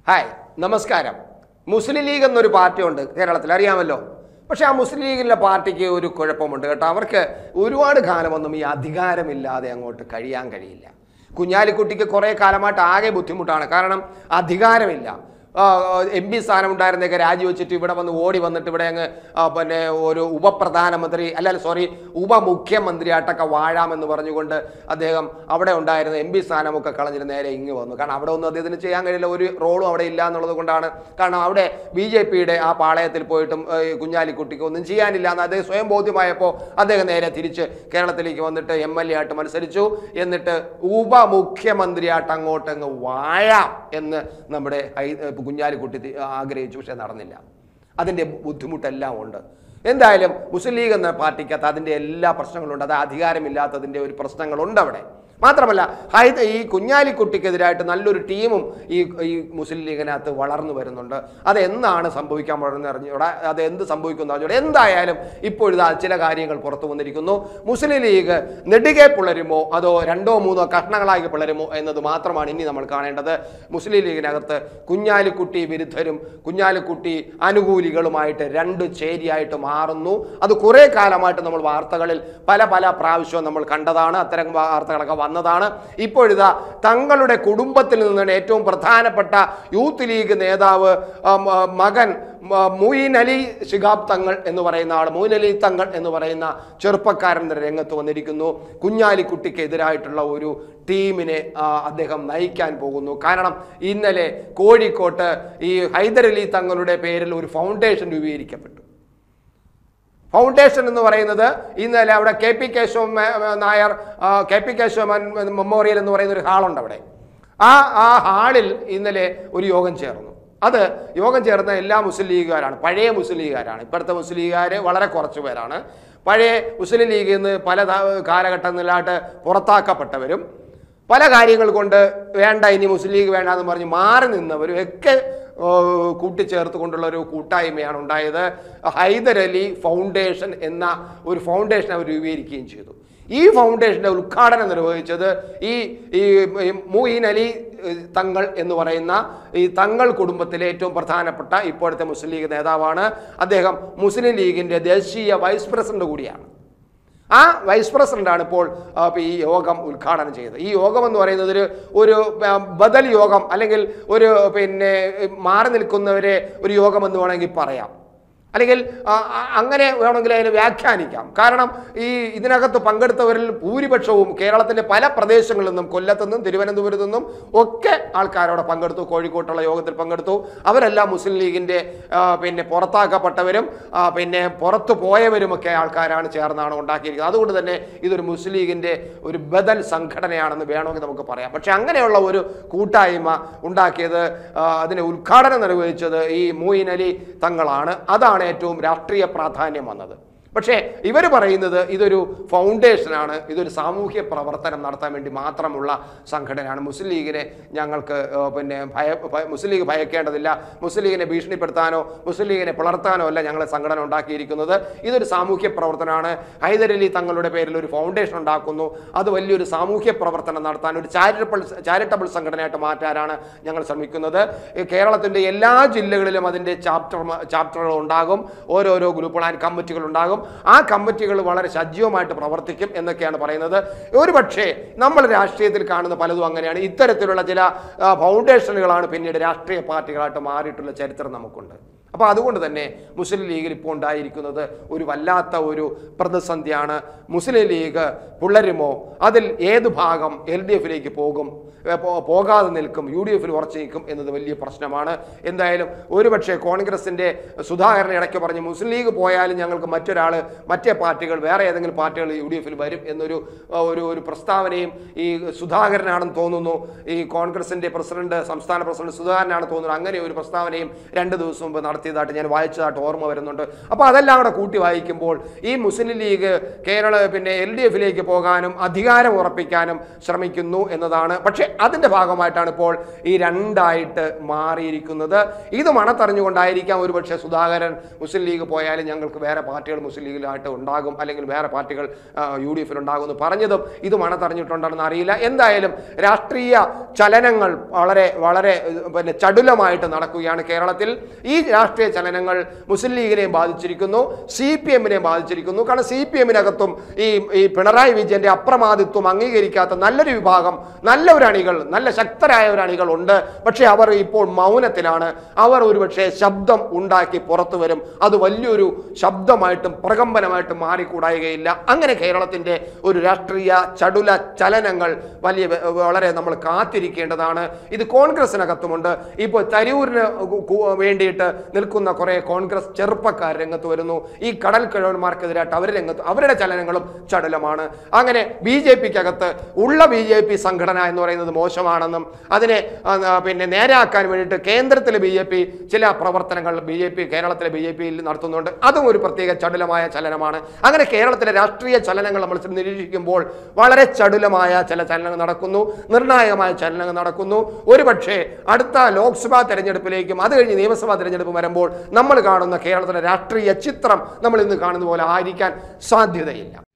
hi നമസ്കാരം മുസ്ലിം league എന്നൊരു പാർട്ടിയുണ്ട് കേരളത്തിൽ അറിയാമല്ലോ പക്ഷെ ആ മുസ്ലിം ലീഗിലെ പാർട്ടിക്ക് ഒരു കുഴപ്പമുണ്ട് കേട്ടോ അവർക്ക് ഒരുപാട് കാലമൊന്നും ഈ അധികാരമില്ലാതെ അങ്ങോട്ട് കഴിയാൻ കഴിയില്ല കുഞ്ഞാലിക്കുട്ടിക്ക് കുറേ കാലമായിട്ട് ആകെ ബുദ്ധിമുട്ടാണ് കാരണം അധികാരമില്ല എം പി സ്ഥാനം ഉണ്ടായിരുന്നൊക്കെ രാജിവെച്ചിട്ട് ഇവിടെ വന്ന് ഓടി വന്നിട്ട് ഇവിടെ അങ്ങ് ആ, പിന്നെ ഒരു ഉപപ്രധാനമന്ത്രി അല്ല സോറി ഉപമുഖ്യമന്ത്രിയായിട്ടൊക്കെ വാഴാമെന്ന് പറഞ്ഞുകൊണ്ട് അദ്ദേഹം അവിടെ ഉണ്ടായിരുന്ന എം പി സ്ഥാനമൊക്കെ കളഞ്ഞിട്ട് നേരെ ഇങ്ങ് വന്നു കാരണം അവിടെ ഒന്നും അദ്ദേഹത്തിന് ചെയ്യാൻ കഴിയില്ല ഒരു റോളും അവിടെ ഇല്ല എന്നുള്ളത് കൊണ്ടാണ് കാരണം അവിടെ ബി ജെ പിയുടെ ആ പാളയത്തിൽ പോയിട്ടും ഏ, ഈ കുഞ്ഞാലിക്കുട്ടിക്ക് ഒന്നും ചെയ്യാനില്ല എന്ന് അദ്ദേഹം സ്വയം ബോധ്യമായപ്പോൾ അദ്ദേഹം നേരെ തിരിച്ച് കേരളത്തിലേക്ക് വന്നിട്ട് എം എൽ എ ആയിട്ട് മത്സരിച്ചു എന്നിട്ട് ഉപമുഖ്യമന്ത്രിയായിട്ട് അങ്ങോട്ട് അങ്ങ് വാഴാം എന്ന് നമ്മുടെ ഹൈ കുഞ്ഞാലിക്കുട്ടി തി- ആഗ്രഹിച്ചു പക്ഷെ നടന്നില്ല അതിൻ്റെ ബുദ്ധിമുട്ടെല്ലാം ഉണ്ട് എന്തായാലും മുസ്ലിം ലീഗ് എന്ന പാർട്ടിക്കകത്ത് അതിൻ്റെ എല്ലാ പ്രശ്നങ്ങളുണ്ട് അത് അധികാരമില്ലാത്തതിൻ്റെ ഒരു പ്രശ്നങ്ങളുണ്ട് അവിടെ മാത്രമല്ല ഹൈദ ഈ കുഞ്ഞാലിക്കുട്ടിക്കെതിരായിട്ട് നല്ലൊരു ടീമും ഈ ഈ മുസ്ലിം ലീഗിനകത്ത് വളർന്നു വരുന്നുണ്ട് അത് എന്നാണ് സംഭവിക്കാൻ പോകുന്നത് അറിഞ്ഞൂടെ അത് എന്ത് സംഭവിക്കുന്നു അറിഞ്ഞൂടെ എന്തായാലും ഇപ്പോഴിതാ ചില കാര്യങ്ങൾ പുറത്തു വന്നിരിക്കുന്നു മുസ്ലിം ലീഗ് നെടുകെ പിളരുമോ അതോ രണ്ടോ മൂന്നോ കഷ്ണങ്ങളായി പിളരുമോ എന്നത് മാത്രമാണ് ഇനി നമ്മൾ കാണേണ്ടത് മുസ്ലിം ലീഗിനകത്ത് കുഞ്ഞാലിക്കുട്ടി വിരുദ്ധരും കുഞ്ഞാലിക്കുട്ടി അനുകൂലികളുമായിട്ട് രണ്ട് ചേരിയായിട്ട് മാറുന്നു അത് കുറേ കാലമായിട്ട് നമ്മൾ വാർത്തകളിൽ പല പല പ്രാവശ്യവും നമ്മൾ കണ്ടതാണ് അത്തരം വാർത്തകളൊക്കെ വന്നതാണ് ഇപ്പോഴിതാ തങ്ങളുടെ കുടുംബത്തിൽ നിന്നാണ് ഏറ്റവും പ്രധാനപ്പെട്ട യൂത്ത് ലീഗ് നേതാവ് ആ, മ- മകൻ മ- മൊയ്ൻ അലി ശിഹാബ് തങ്ങൾ എന്ന് പറയുന്ന ആൾ മൊയ്ൻ അലി തങ്ങൾ എന്ന് പറയുന്ന ചെറുപ്പക്കാരൻ രംഗത്ത് വന്നിരിക്കുന്നു കുഞ്ഞാലിക്കുട്ടിക്കെതിരായിട്ടുള്ള ഒരു ടീമിനെ ആ, അദ്ദേഹം നയിക്കാൻ പോകുന്നു കാരണം ഇന്നലെ കോഴിക്കോട്ട് ഈ ഹൈദരലി തങ്ങളുടെ പേരിൽ ഒരു ഫൗണ്ടേഷൻ രൂപീകരിക്കപ്പെട്ടു ഫൗണ്ടേഷൻ എന്ന് പറയുന്നത് ഇന്നലെ അവിടെ കെ പി കേശവ നായർ ആ, കെ പി കേശവൻ മെമ്മോറിയൽ എന്ന് പറയുന്ന ഒരു ഹാളുണ്ട് അവിടെ ആ ആ ഹാളിൽ ഇന്നലെ ഒരു യോഗം ചേർന്നു അത് യോഗം ചേർന്ന എല്ലാ മുസ്ലിം ലീഗുകാരാണ് പഴയ മുസ്ലിം ലീഗുകാരാണ് ഇപ്പോഴത്തെ മുസ്ലിം ലീഗുകാർ വളരെ കുറച്ച് പേരാണ് പഴയ മുസ്ലിം ലീഗിൽ നിന്ന് പല ത- കാലഘട്ടങ്ങളിലായിട്ട് പുറത്താക്കപ്പെട്ടവരും പല കാര്യങ്ങൾ കൊണ്ട് വേണ്ട ഇനി മുസ്ലിം ലീഗ് വേണ്ട എന്ന് പറഞ്ഞ് മാറി നിന്നവരും ഒക്കെ ഓ, കൂട്ടിച്ചേർത്ത് കൊണ്ടുള്ള ഒരു കൂട്ടായ്മയാണ് ഉണ്ടായത് ഹൈദരലി ഫൗണ്ടേഷൻ എന്ന ഒരു ഫൗണ്ടേഷൻ അവർ രൂപീകരിക്കുകയും ചെയ്തു ഈ ഫൗണ്ടേഷന്റെ ഉദ്ഘാടനം നിർവഹിച്ചത് ഈ ഈ ഈ മുഈൻ അലി ഏഹ്, തങ്ങൾ എന്ന് പറയുന്ന ഈ തങ്ങൾ കുടുംബത്തിലെ ഏറ്റവും പ്രധാനപ്പെട്ട ഇപ്പോഴത്തെ മുസ്ലിം ലീഗ് നേതാവാണ് അദ്ദേഹം മുസ്ലിം ലീഗിന്റെ ദേശീയ വൈസ് പ്രസിഡന്റ് കൂടിയാണ് ആ വൈസ് പ്രസിഡന്റാണ് ഇപ്പോൾ ആ, ഇപ്പൊ ഈ യോഗം ഉദ്ഘാടനം ചെയ്തത് ഈ യോഗം എന്ന് പറയുന്നത് ഒരു ഒരു ആ, ബദൽ യോഗം അല്ലെങ്കിൽ ഒരു പിന്നെ മാറി നിൽക്കുന്നവരെ ഒരു യോഗം എന്ന് വേണമെങ്കിൽ പറയാം അല്ലെങ്കിൽ ആ, ആ, അങ്ങനെ വേണമെങ്കിൽ അതിനെ വ്യാഖ്യാനിക്കാം കാരണം ഈ ഇതിനകത്ത് പങ്കെടുത്തവരിൽ ഭൂരിപക്ഷവും കേരളത്തിലെ പല പ്രദേശങ്ങളിൽ നിന്നും കൊല്ലത്തു നിന്നും തിരുവനന്തപുരത്തു നിന്നും ഒക്കെ ആൾക്കാരവിടെ പങ്കെടുത്തു കോഴിക്കോട്ടുള്ള യോഗത്തിൽ പങ്കെടുത്തു അവരെല്ലാം മുസ്ലിം ലീഗിൻ്റെ ആ, പിന്നെ പുറത്താക്കപ്പെട്ടവരും ആ, പിന്നെ പുറത്തു പോയവരുമൊക്കെ ആൾക്കാരാണ് ചേർന്നാണ് ഉണ്ടാക്കിയിരിക്കുന്നത് അതുകൊണ്ട് തന്നെ ഇതൊരു മുസ്ലിം ലീഗിൻ്റെ ഒരു ബദൽ സംഘടനയാണെന്ന് വേണമെങ്കിൽ നമുക്ക് പറയാം പക്ഷെ അങ്ങനെയുള്ള ഒരു കൂട്ടായ്മ ഉണ്ടാക്കിയത് ആ, അതിനെ ഉദ്ഘാടനം നിർവഹിച്ചത് ഈ മൂയിൻ അലി തങ്ങളാണ് അതാണ് ഏറ്റവും രാഷ്ട്രീയ പ്രാധാന്യം വന്നത് പക്ഷേ ഇവർ പറയുന്നത് ഇതൊരു ഫൗണ്ടേഷനാണ് ഇതൊരു സാമൂഹ്യ പ്രവർത്തനം നടത്താൻ വേണ്ടി മാത്രമുള്ള സംഘടനയാണ് മുസ്ലിം ലീഗിനെ ഞങ്ങൾക്ക് ആ, പിന്നെ ഭയ ഭയ- മുസ്ലിം ലീഗ് ഭയക്കേണ്ടതില്ല മുസ്ലിം ലീഗിനെ ഭീഷണിപ്പെടുത്താനോ മുസ്ലിം ലീഗിനെ പിളർത്താനോ അല്ല ഞങ്ങൾ സംഘടന ഉണ്ടാക്കിയിരിക്കുന്നത് ഇതൊരു സാമൂഹ്യ പ്രവർത്തനമാണ് ഹൈദരലി തങ്ങളുടെ പേരിൽ ഒരു ഫൗണ്ടേഷൻ ഉണ്ടാക്കുന്നു അത് വലിയൊരു സാമൂഹ്യ പ്രവർത്തനം നടത്താൻ ഒരു ചാരിറ്റബിൾ ചാരിറ്റബിൾ സംഘടനയായിട്ട് മാറ്റാനാണ് ഞങ്ങൾ ശ്രമിക്കുന്നത് ഈ കേരളത്തിൻ്റെ എല്ലാ ജില്ലകളിലും അതിൻ്റെ ചാപ്റ്റർ ചാപ്റ്ററുകൾ ഉണ്ടാകും ഓരോരോ ഗ്രൂപ്പുകൾ ആൻഡ് കമ്മിറ്റികൾ ഉണ്ടാകും ആ കമ്മിറ്റികൾ വളരെ സജീവമായിട്ട് പ്രവർത്തിക്കും എന്നൊക്കെയാണ് പറയുന്നത് ഒരു പക്ഷേ നമ്മൾ രാഷ്ട്രീയത്തിൽ കാണുന്ന പലതും അങ്ങനെയാണ് ഇത്തരത്തിലുള്ള ചില ആ, ഫൗണ്ടേഷനുകളാണ് പിന്നീട് രാഷ്ട്രീയ പാർട്ടികളായിട്ട് മാറിയിട്ടുള്ള ചരിത്രം നമുക്കുണ്ട് അപ്പോൾ അതുകൊണ്ട് തന്നെ മുസ്ലിം ലീഗിൽ ഇപ്പോൾ ഉണ്ടായിരിക്കുന്നത് ഒരു വല്ലാത്ത ഒരു പ്രതിസന്ധിയാണ് മുസ്ലിം ലീഗ് പുള്ളരുമോ അതിൽ ഏത് ഭാഗം എൽ ഡി എഫിലേക്ക് പോകും ഏ, പോ- പോകാതെ നിൽക്കും യു ഡി എഫിൽ ഉറച്ചു നിൽക്കും എന്നത് വലിയ പ്രശ്നമാണ് എന്തായാലും ഒരുപക്ഷെ കോൺഗ്രസിൻ്റെ സുധാകരൻ ഇടയ്ക്ക് പറഞ്ഞ് മുസ്ലിം ലീഗ് പോയാലും ഞങ്ങൾക്ക് മറ്റൊരാൾ മറ്റേ പാർട്ടികൾ വേറെ ഏതെങ്കിലും പാർട്ടികൾ യു ഡി എഫിൽ വരും എന്നൊരു ആ, ഒരു ഒരു പ്രസ്താവനയും ഈ സുധാകരനാണെന്ന് തോന്നുന്നു ഈ കോൺഗ്രസിൻ്റെ പ്രസിഡന്റ് സംസ്ഥാന പ്രസിഡന്റ് സുധാകരനാണ് തോന്നുന്നു അങ്ങനെ ഒരു പ്രസ്താവനയും രണ്ട് ദിവസം മുമ്പ് നടത്തി നടത്തിയതായിട്ട് ഞാൻ വായിച്ചതായിട്ട് ഓർമ്മ വരുന്നുണ്ട് അപ്പോൾ അതെല്ലാം കൂടെ കൂട്ടി വായിക്കുമ്പോൾ ഈ മുസ്ലിം ലീഗ് കേരള പിന്നെ എൽ ഡി എഫിലേക്ക് പോകാനും അധികാരം ഉറപ്പിക്കാനും ശ്രമിക്കുന്നു എന്നതാണ് പക്ഷേ അതിൻ്റെ ഭാഗമായിട്ടാണ് ഇപ്പോൾ ഈ രണ്ടായിട്ട് മാറിയിരിക്കുന്നത് ഇത് മണത്തറിഞ്ഞുകൊണ്ടായിരിക്കാം ഒരുപക്ഷെ സുധാകരൻ മുസ്ലിം ലീഗ് പോയാലും ഞങ്ങൾക്ക് വേറെ പാർട്ടികൾ മുസ്ലിം ലീഗിലായിട്ട് ഉണ്ടാകും അല്ലെങ്കിൽ വേറെ പാർട്ടികൾ യു ഡി എഫിൽ ഉണ്ടാകും എന്ന് പറഞ്ഞതും ഇത് മണത്തറിഞ്ഞിട്ടുണ്ടെന്ന് അറിയില്ല എന്തായാലും രാഷ്ട്രീയ ചലനങ്ങൾ വളരെ വളരെ ഏഹ്, പിന്നെ ചടുലമായിട്ട് നടക്കുകയാണ് കേരളത്തിൽ ഈ രാഷ്ട്രീയ ചലനങ്ങൾ മുസ്ലിം ലീഗിനെയും ബാധിച്ചിരിക്കുന്നു സി പി എമ്മിനെയും ബാധിച്ചിരിക്കുന്നു കാരണം സി പി എമ്മിനകത്തും ഈ ഈ പിണറായി വിജയന്റെ അപ്രമാദിത്വം അംഗീകരിക്കാത്ത നല്ലൊരു വിഭാഗം നല്ല ഒരു അണികൾ നല്ല ശക്തരായ ഒരു അണികൾ ഉണ്ട് പക്ഷേ അവർ ഇപ്പോൾ മൗനത്തിലാണ് അവർ ഒരുപക്ഷെ ശബ്ദം ഉണ്ടാക്കി പുറത്തു വരും അത് വലിയൊരു ശബ്ദമായിട്ടും പ്രകമ്പനമായിട്ടും മാറിക്കൂടായികയില്ല അങ്ങനെ കേരളത്തിന്റെ ഒരു രാഷ്ട്രീയ ചടുല ചലനങ്ങൾ വലിയ വളരെ നമ്മൾ കാത്തിരിക്കേണ്ടതാണ് ഇത് കോൺഗ്രസിനകത്തുമുണ്ട് ഇപ്പോൾ തരൂരിന് കു- കു- വേണ്ടിയിട്ട് നിൽക്കുന്ന കുറെ കോൺഗ്രസ് ചെറുപ്പക്കാർ രംഗത്ത് വരുന്നു ഈ കടൽ കിഴവന്മാർക്കെതിരായിട്ട് അവർ രംഗത്ത് അവരുടെ ചലനങ്ങളും ചടുലമാണ് അങ്ങനെ ബി ജെ പിക്കകത്ത് ഉള്ള ബി ജെ പി സംഘടന എന്ന് പറയുന്നത് മോശമാണെന്നും അതിനെ ആ, ആ, പിന്നെ നേരെയാക്കാൻ വേണ്ടിയിട്ട് കേന്ദ്രത്തിലെ ബി ജെ പി ചില പ്രവർത്തനങ്ങൾ ബി ജെ പി കേരളത്തിലെ ബി ജെ പിയിൽ നടത്തുന്നുണ്ട് അതും ഒരു പ്രത്യേക ചടുലമായ ചലനമാണ് അങ്ങനെ കേരളത്തിലെ രാഷ്ട്രീയ ചലനങ്ങൾ നമ്മൾ നിരീക്ഷിക്കുമ്പോൾ വളരെ ചടുലമായ ചില ചലനങ്ങൾ നടക്കുന്നു നിർണായകമായ ചലനങ്ങൾ നടക്കുന്നു ഒരുപക്ഷെ അടുത്ത ലോക്സഭാ തെരഞ്ഞെടുപ്പിലേക്കും അത് കഴിഞ്ഞ് നിയമസഭാ തെരഞ്ഞെടുപ്പ് വരുമ്പോൾ നമ്മൾ കാണുന്ന കേരളത്തിലെ രാഷ്ട്രീയ ചിത്രം നമ്മൾ ഇന്ന് കാണുന്ന പോലെ ആയിരിക്കാൻ സാധ്യതയില്ല